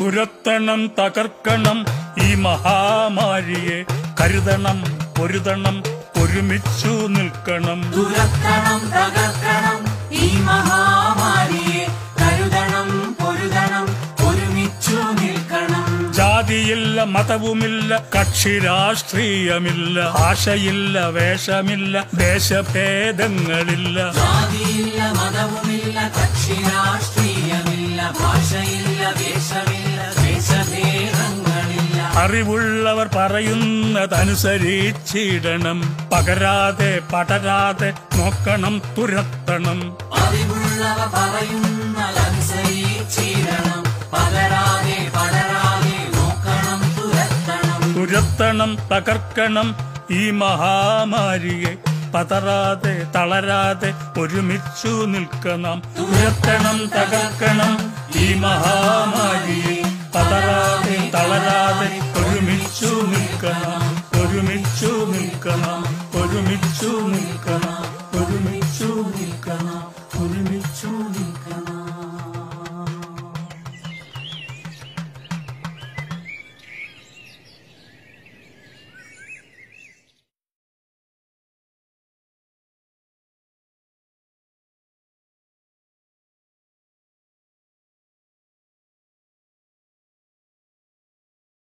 തുരത്തണം തകർക്കണം ഈ മഹാമാരിയെ കരുതണം പൊരുതണം ഒരുമിച്ചു നിൽക്കണം തുരത്തണം തകർക്കണം ഈ മഹാമാരിയെ കരുതണം പൊരുതണം ഒരുമിച്ചു നിൽക്കണം ജാതിയില്ല മതവുമില്ല കക്ഷി രാഷ്ട്രീയമില്ല ഭാഷയില്ല വേഷമില്ല ദേശഭേദങ്ങളില്ല ജാതിയില്ല മതവുമില്ല കക്ഷി രാഷ്ട്രീയമില്ല ഭാഷയില്ല വേഷമില്ല ദേശഭേദങ്ങളില്ല അറിവുള്ളവർ പറയുന്നതനുസരിച്ചിടണം പകരാതെ പടരാതെ നോക്കണം തുരത്തണം അറിവുള്ളവ പറയുന്നതനുസരിച്ചിരണം പകരാതെ പടരാതെ നോക്കണം തുരത്തണം തുരത്തണം തകർക്കണം ഈ മഹാമാരിയെ പതറാതെ തളരാതെ ഒരുമിച്ചു നിൽക്കണം തുരത്തണം തകർക്കണം ഈ മഹാമാരിയെ പതറാതെ തളരാതെ ഒരുമിച്ചു നിൽക്കണം ഒരുമിച്ചു നിൽക്കണം ഒരുമിച്ചു നിൽക്കണം ഒരുമിച്ചു നിൽക്കണം